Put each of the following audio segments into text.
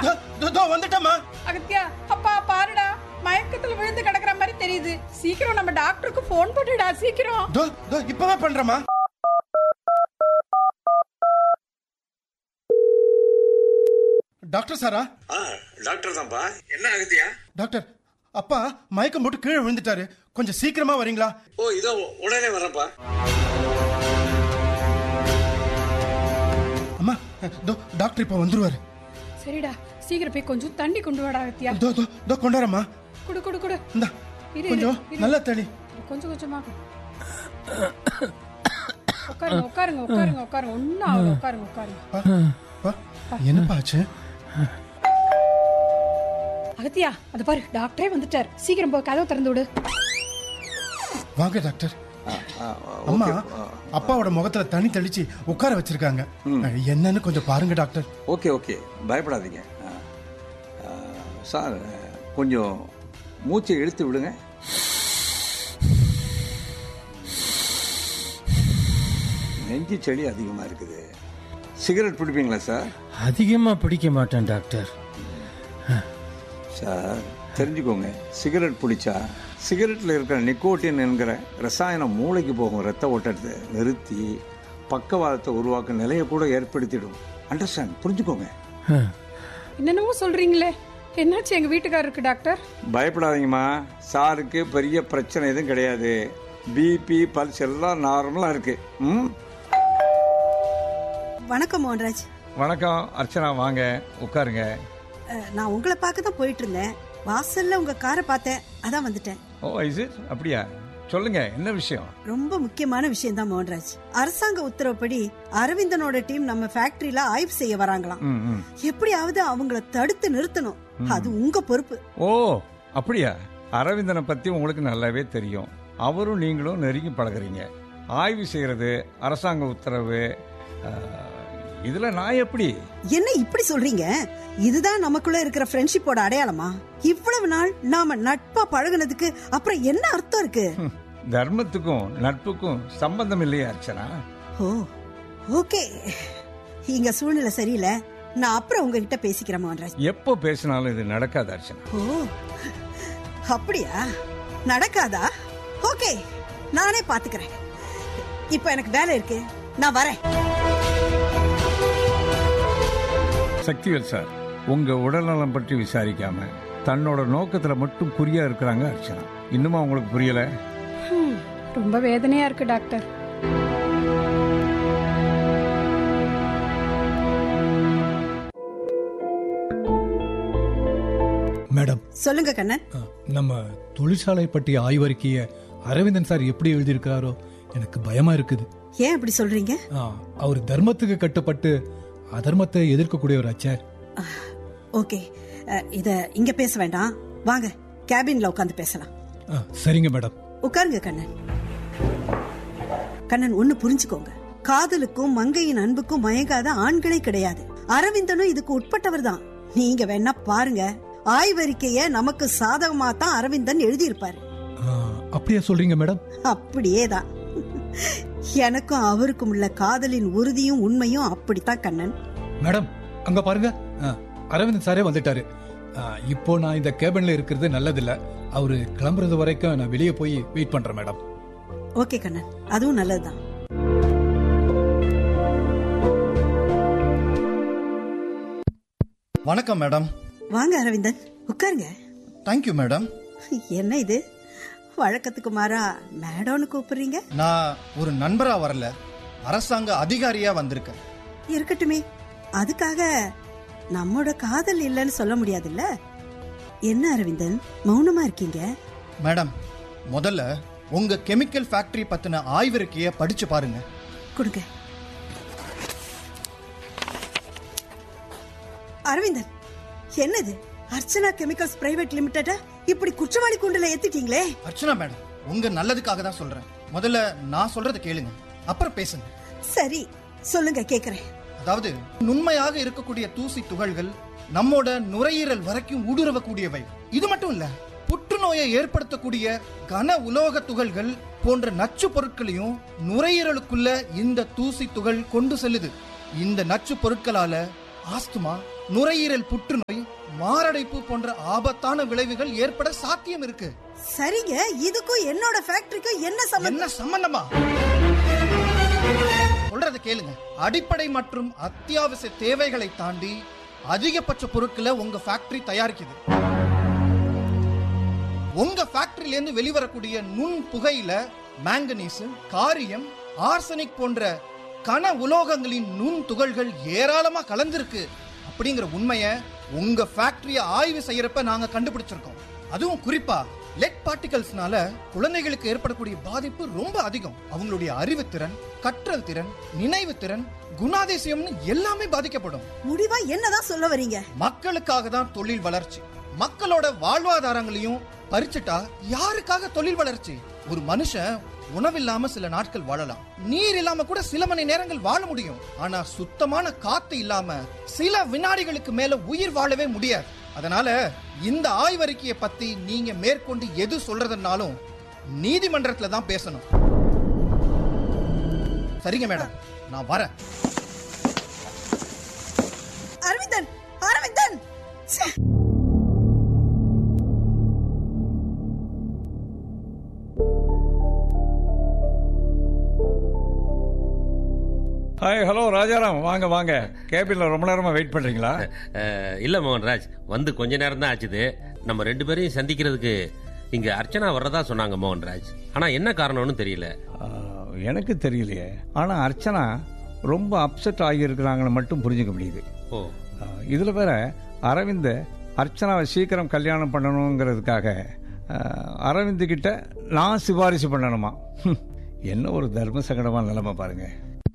தோ, தோ, தோ வந்துட்டேம்மா அகத்தியா அப்பா பாருடா மயக்கத்துல விழுந்து கிடக்குற மாதிரி தெரியுது சீக்கிரம் நம்ம டாக்டருக்கு ஃபோன் பண்ணுடா சீக்கிரம் தோ தோ இப்பவே பண்றேம்மா டாக்டர் சாரா ஆ டாக்டர் தான்ப்பா என்ன ஆகுதியா டாக்டர் அப்பா மயக்கம் போட்டு கீழே விழுந்துட்டாரு கொஞ்சம் சீக்கிரமா வரீங்களா ஓ இதோ உடனே வரேன்ப்பா அம்மா தோ டாக்டர் இப்ப வந்துருவாரு சரிடா சீக்கிரம் போய் கொஞ்சம் தண்ணி கொண்டு வாடா அகத்தியா தோ தோ தோ கொண்டாரம்மா குடு குடு குடு இந்தா இரு, கொஞ்சம் இரு. நல்லா தண்ணி கொஞ்சம் கொஞ்சமா உட்காருங்க உட்காருங்க உட்காருங்க உட்காருங்க ஒன்னும் ஆகல உட்காருங்க உட்காருங்க பா, பா, என்னப்பா ஆச்சு அகத்தியா அது பாரு டாக்டரே வந்துட்டார் சீக்கிரம் போய் கதவை திறந்து விடு வாங்க டாக்டர் அம்மா அப்பாவோட முகத்துல தண்ணி தெளிச்சு உட்கார வச்சிருக்காங்க என்னன்னு கொஞ்சம் பாருங்க டாக்டர் ஓகே ஓகே பயப்படாதீங்க ஆ. ஆ, சார் கொஞ்சம் மூச்சை இழுத்து விடுங்க நெஞ்சு செடி அதிகமாக இருக்குது சிகரெட் பிடிப்பீங்களா சார் அதிகமாக பிடிக்க மாட்டேன் டாக்டர் சார் தெரிஞ்சுக்கோங்க சிகரெட் பிடிச்சா சிகரெட்டில் இருக்கிற நிக்கோட்டின் என்கிற ரசாயனம் மூளைக்கு போகும் ரத்த ஓட்டத்தை நிறுத்தி பக்கவாதத்தை உருவாக்கும் நிலையை கூட ஏற்படுத்திடும் அண்டர்ஸ்டாண்ட் புரிஞ்சுக்கோங்க என்னென்னவோ சொல்றீங்களே என்னாச்சு எங்க வீட்டுக்காரருக்கு டாக்டர் பயப்படாதீங்கம்மா சாருக்கு பெரிய பிரச்சனை எதுவும் கிடையாது பிபி பல்ஸ் எல்லாம் நார்மலாக இருக்கு ம் வணக்கம் மோகன்ராஜ் வணக்கம் அர்ச்சனா வாங்க உட்காருங்க அஹ், நான் உங்களை பார்க்க தான் போயிட்டு இருந்தேன் வாசல்ல உங்க காரை பார்த்தேன் அதான் வந்துட்டேன் ஓ இஸ் இட் அப்படியா சொல்லுங்க என்ன விஷயம் ரொம்ப முக்கியமான விஷயம் தான் மோகன்ராஜ் அரசாங்க உத்தரவுப்படி அரவிந்தனோட டீம் நம்ம ஃபேக்டரியில ஆய்வு செய்ய வராங்களாம் ம் ம் எப்படியாவது அவங்கள தடுத்து நிறுத்தணும் அது உங்க பொறுப்பு ஓ அப்படியா அரவிந்தனை பத்தி உங்களுக்கு நல்லாவே தெரியும் அவரும் நீங்களும் நெருங்கி பழகுறீங்க ஆய்வு செய்யறது அரசாங்க உத்தரவு அஹ், இதுல நான் எப்படி என்ன இப்படி சொல்றீங்க இதுதான் நமக்குள்ள இருக்கிற ஃப்ரெண்ட்ஷிப்போட அடையாளமா இவ்வளவு நாள் நாம நட்பா பழகுனதுக்கு அப்புறம் என்ன அர்த்தம் இருக்கு ஹம், தர்மத்துக்கும் நட்புக்கும் சம்பந்தம் இல்லையா அர்ச்சனா ஓ ஓகே இங்க சூழ்நிலை சரியில்லை நான் அப்புறம் உங்ககிட்ட பேசிக்கிறேன் மோகன்ராஜ் எப்போ பேசினாலும் இது நடக்காது அர்ச்சனா ஓ அப்படியா நடக்காதா ஓகே நானே பாத்துக்கிறேன் இப்ப எனக்கு வேலை இருக்கு நான் வரேன் சக்திவேல் சார் உங்க உடல்நலம் பற்றி விசாரிக்காம தன்னோட நோக்கத்துல மட்டும் குறியா இருக்கிறாங்க அர்ச்சனா இன்னுமா உங்களுக்கு புரியல ஹம், ரொம்ப வேதனையா இருக்கு டாக்டர் மேடம் சொல்லுங்க கண்ணன் அஹ், நம்ம தொழிற்சாலை பற்றிய ஆய்வறிக்கைய அரவிந்தன் சார் எப்படி எழுதியிருக்காரோ எனக்கு பயமா இருக்குது ஏன் அப்படி சொல்றீங்க அஹ், அவர் தர்மத்துக்கு கட்டுப்பட்டு அதர்மத்தை எதிர்க்கக்கூடியவராச்சே ஓகே அஹ், இத இங்க பேச வேண்டாம் வாங்க கேபின்ல உட்காந்து பேசலாம் அஹ், சரிங்க மேடம் உட்காருங்க கண்ணன் கண்ணன் ஒண்ணு புரிஞ்சுக்கோங்க காதலுக்கும் மங்கையின் அன்புக்கும் மயங்காத ஆண்களே கிடையாது அரவிந்தனும் இதுக்கு உட்பட்டவர் தான் நீங்க வேணா பாருங்க ஆய்வறிக்கைய நமக்கு சாதகமா தான் அரவிந்தன் எழுதியிருப்பாரு அஹ், அப்படியா சொல்றீங்க மேடம் அப்படியே தான் எனக்கும் அவருக்கும் உள்ள காதலின் உறுதியும் உண்மையும் அப்படித்தான் கண்ணன் மேடம் அங்க பாருங்க அஹ், அரவிந்தன் சாரே வந்துட்டாரு அஹ், இப்போ நான் இந்த கேபின்ல இருக்கிறது நல்லதில்ல அவரு கிளம்புறது வரைக்கும் நான் வெளியே போய் வெயிட் பண்றேன் மேடம் ஓகே கண்ணன் அதுவும் நல்லதுதான் வணக்கம் மேடம் வாங்க அரவிந்தன் உட்காருங்க தேங்க்யூ மேடம் என்ன இது வழக்கத்துக்கு மாறா மேடம்னு கூப்பிடுறீங்க நான் ஒரு நண்பரா வரல அரசாங்க அதிகாரியா வந்திருக்கேன் இருக்கட்டுமே அதுக்காக நம்மோட காதல் இல்லைன்னு சொல்ல முடியாதுல்ல என்ன அரவிந்தன் மௌனமா இருக்கீங்க மேடம் முதல்ல உங்க கெமிக்கல் ஃபேக்டரி பத்தின ஆய்விறக்கைய படிச்சு பாருங்க கொடுங்க அரவிந்தன் என்னது அர்ச்சனா கெமிக்கல்ஸ் பிரைவேட் லிமிடெட இப்படி குற்றவாளி கூண்டுல ஏத்திட்டீங்களே அர்ச்சனா மேடம் உங்க நல்லதுக்காக தான் சொல்றேன் முதல்ல நான் சொல்றத கேளுங்க அப்புறம் பேசுங்க சரி சொல்லுங்க கேக்குறேன் அதாவது நுண்மையாக இருக்கக்கூடிய தூசி துகள்கள் நம்மோட நுரையீரல் வரைக்கும் ஊடுருவக்கூடியவை இது மட்டும் இல்ல புற்றுநோயை ஏற்படுத்தக்கூடிய கன உலோக துகள்கள் போன்ற நச்சு பொருட்களையும் நுரையீரலுக்குள்ள இந்த தூசி துகள் கொண்டு செல்லுது இந்த நச்சு பொருட்களால ஆஸ்துமா நுரையீரல் புற்றுநோய் மாரடைப்பு போன்ற ஆபத்தான விளைவுகள் ஏற்பட சாத்தியம் இருக்கு சரிங்க இதுக்கும் என்னோட ஃபேக்டரிக்கும் என்ன சம்பந்தம் என்ன சம்பந்தமா சொல்றத கேளுங்க அடிப்படை மற்றும் அத்தியாவசிய தேவைகளை தாண்டி அதிகபட்ச பொருட்களை உங்க ஃபேக்டரி தயாரிக்குது உங்க ஃபேக்டரியில இருந்து வெளிவரக்கூடிய நுண் புகையில மேங்கனீஸ் காரியம் ஆர்சனிக் போன்ற கன உலோகங்களின் நுண் துகள்கள் ஏராளமா கலந்திருக்கு அப்படிங்கிற உண்மையை உங்க ஃபேக்டரியை ஆய்வு செய்யறப்ப நாங்க கண்டுபிடிச்சிருக்கோம் அதுவும் குறிப்பா லெட் பார்ட்டிகல்ஸ்னால குழந்தைகளுக்கு ஏற்படக்கூடிய பாதிப்பு ரொம்ப அதிகம் அவங்களுடைய அறிவுத்திறன் கற்றல் திறன் நினைவு திறன் குணாதிசயம்னு எல்லாமே பாதிக்கப்படும் முடிவா என்னதான் சொல்ல வரீங்க மக்களுக்காக தான் தொழில் வளர்ச்சி மக்களோட வாழ்வாதாரங்களையும் பறிச்சுட்டா யாருக்காக தொழில் வளர்ச்சி ஒரு மனுஷன் உணவில்லாம சில நாட்கள் வாழலாம் நீர் இல்லாம கூட சில மணி நேரங்கள் வாழ முடியும் ஆனா சுத்தமான காத்து இல்லாம சில வினாடிகளுக்கு மேல உயிர் வாழவே முடியாது அதனால இந்த ஆய்வறிக்கையை பத்தி நீங்க மேற்கொண்டு எது சொல்றதுனாலும் நீதிமன்றத்துல தான் பேசணும் சரிங்க மேடம் நான் வரேன் அரவிந்தன் அரவிந்தன் ச்சே. ஹாய் ஹலோ ராஜாராம் வாங்க வாங்க கேபின்ல ரொம்ப நேரமா வெயிட் பண்றீங்களா அஹ், இல்ல மோகன்ராஜ் வந்து கொஞ்ச நேரம் தான் ஆச்சுது நம்ம ரெண்டு பேரையும் சந்திக்கிறதுக்கு இங்க அர்ச்சனா வர்றதா சொன்னாங்க மோகன்ராஜ் ஆனா என்ன காரணம்னு தெரியல ஆ, எனக்கு தெரியலையே ஆனா அர்ச்சனா ரொம்ப அப்செட் ஆகியிருக்கிறாங்கன்னு மட்டும் புரிஞ்சுக்க முடியுது ஓ ஆ, இதுல வேற அரவிந்த் அர்ச்சனாவை சீக்கிரம் கல்யாணம் பண்ணணுங்கிறதுக்காக ஆ, அரவிந்த் கிட்ட நான் சிபாரிசு பண்ணணுமா ஹம், என்ன ஒரு தர்ம சங்கடமான நிலைமை பாருங்க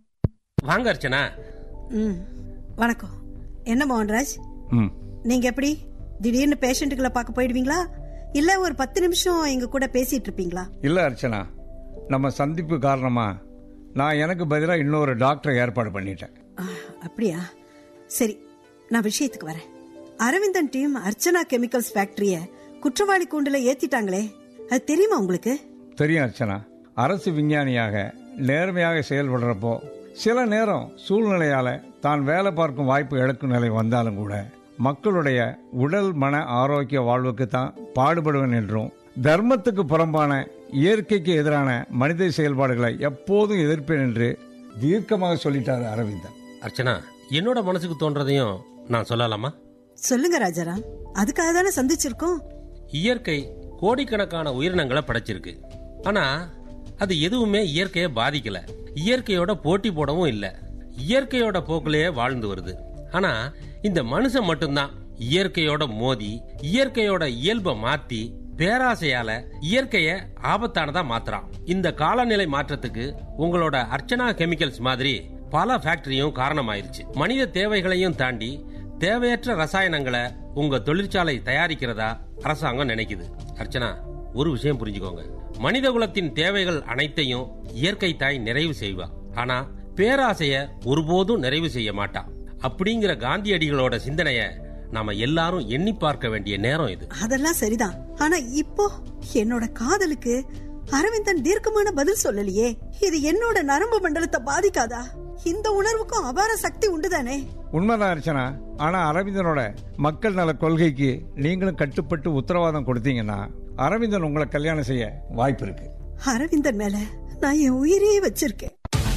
வாங்க அர்ச்சனா ம் வணக்கம் என்ன மோகன்ராஜ் ம் நீங்க எப்படி திடீர்னு பேஷண்ட்டுகளை பார்க்க போயிடுவீங்களா இல்ல ஒரு பத்து நிமிஷம் எங்க கூட பேசிட்டு இருப்பீங்களா இல்ல அர்ச்சனா நம்ம சந்திப்பு காரணமா நான் எனக்கு பதிலாக இன்னொரு டாக்டரை ஏற்பாடு பண்ணிட்டேன் ஆ, அப்படியா சரி நான் விஷயத்துக்கு வரேன் அரவிந்தன் டீம் அர்ச்சனா கெமிக்கல்ஸ் ஃபேக்டரிய குற்றவாளி கூண்டுல ஏத்திட்டாங்களே அது தெரியுமா உங்களுக்கு தெரியும் அர்ச்சனா அரசு விஞ்ஞானியாக நேர்மையாக செயல்படுறப்போ சில நேரம் சூழ்நிலையால தான் வேலை பார்க்கும் வாய்ப்பு இழக்கும் நிலை வந்தாலும் கூட மக்களுடைய உடல் மன ஆரோக்கிய வாழ்வுக்கு தான் பாடுபடுவேன் என்றும் தர்மத்துக்கு புறம்பான இயற்கைக்கு எதிரான மனித செயல்பாடுகளை எப்போதும் எதிர்ப்பேன் என்று தீர்க்கமாக சொல்லிட்டாரு அரவிந்தன் அர்ச்சனா என்னோட மனசுக்கு தோன்றதையும் நான் சொல்லலாமா சொல்லுங்க ராஜாராம் அதுக்காக தானே சந்திச்சிருக்கோம் இயற்கை கோடிக்கணக்கான உயிரினங்களை படைச்சிருக்கு ஆனா அது எதுவுமே இயற்கையை பாதிக்கல இயற்கையோட போட்டி போடவும் இல்ல இயற்கையோட போக்கிலேயே வாழ்ந்து வருது ஆனா இந்த மனுஷன் மட்டும்தான் இயற்கையோட மோதி இயற்கையோட இயல்பை மாத்தி பேராசையால இயற்கைய ஆபத்தானதா மாத்துறான் இந்த காலநிலை மாற்றத்துக்கு உங்களோட அர்ச்சனா கெமிக்கல்ஸ் மாதிரி பல ஃபேக்டரியும் காரணமாயிருச்சு மனித தேவைகளையும் தாண்டி தேவையற்ற ரசாயனங்களை உங்க தொழிற்சாலை தயாரிக்கிறதா அரசாங்கம் நினைக்குது அர்ச்சனா ஒரு விஷயம் புரிஞ்சுக்கோங்க மனித குலத்தின் தேவைகள் அனைத்தையும் இயற்கை தாய் நிறைவு செய்வா ஆனா பேராசைய ஒருபோதும் நிறைவு செய்ய மாட்டா அப்படிங்கிற காந்தியடிகளோட சிந்தனைய நாம எல்லாரும் எண்ணி பார்க்க வேண்டிய நேரம் இது அதெல்லாம் சரிதான் ஆனா இப்போ என்னோட காதலுக்கு அரவிந்தன் தீர்க்கமான பதில் சொல்லலையே இது என்னோட நரம்பு மண்டலத்தை பாதிக்காதா இந்த உணர்வுக்கும் அபார சக்தி உண்டுதானே உண்மைதான் அர்ச்சனா ஆனா அரவிந்தனோட மக்கள் நல கொள்கைக்கு நீங்களும் கட்டுப்பட்டு உத்தரவாதம் கொடுத்தீங்கன்னா அரவிந்தன் உங்களை கல்யாணம் செய்ய வாய்ப்பு இருக்கு அரவிந்தன் மேல நான் என் உயிரையே வச்சிருக்கேன்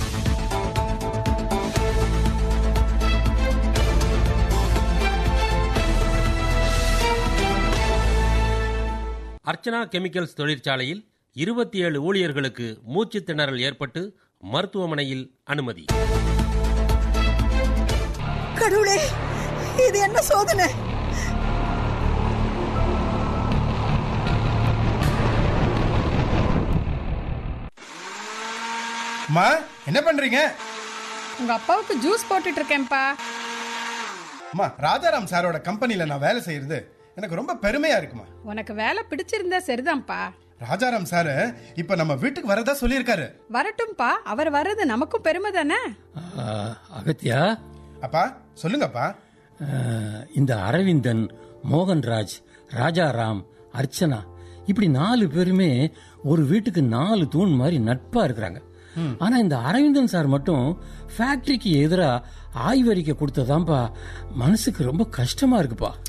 அர்ச்சனா கெமிக்கல்ஸ் தொழிற்சாலையில் இருபத்தி ஏழு ஊழியர்களுக்கு மூச்சு திணறல் ஏற்பட்டு மருத்துவமனையில் அனுமதி கடவுளே இது என்ன சோதனை அம்மா என்ன பண்றீங்க உங்க அப்பாவுக்கு ஜூஸ் போட்டுட்டு இருக்கேன்ப்பா அம்மா ராஜாராம் சாரோட கம்பெனில நான் வேலை செய்யறது எனக்கு ரொம்ப பெருமையா இருக்குமா உனக்கு வேலை பிடிச்சிருந்தா சரிதான்ப்பா ராஜாராம் சார் இப்ப நம்ம வீட்டுக்கு வரதா சொல்லியிருக்காரு வரட்டும்பா அவர் வர்றது நமக்கும் பெருமை தானே ஆ, அகத்தியா அப்பா சொல்லுங்கப்பா ஆ, இந்த அரவிந்தன் மோகன்ராஜ் ராஜாராம் அர்ச்சனா இப்படி நாலு பேருமே ஒரு வீட்டுக்கு நாலு தூண் மாதிரி நட்பா இருக்கிறாங்க ஆனா இந்த அரவிந்தன் சார் மட்டும் ஃபேக்டரிக்கு எதிரா ஆய்வறிக்கை கொடுத்ததாம்பா மனசுக்கு ரொம்ப கஷ்டமா இருக்குப்பா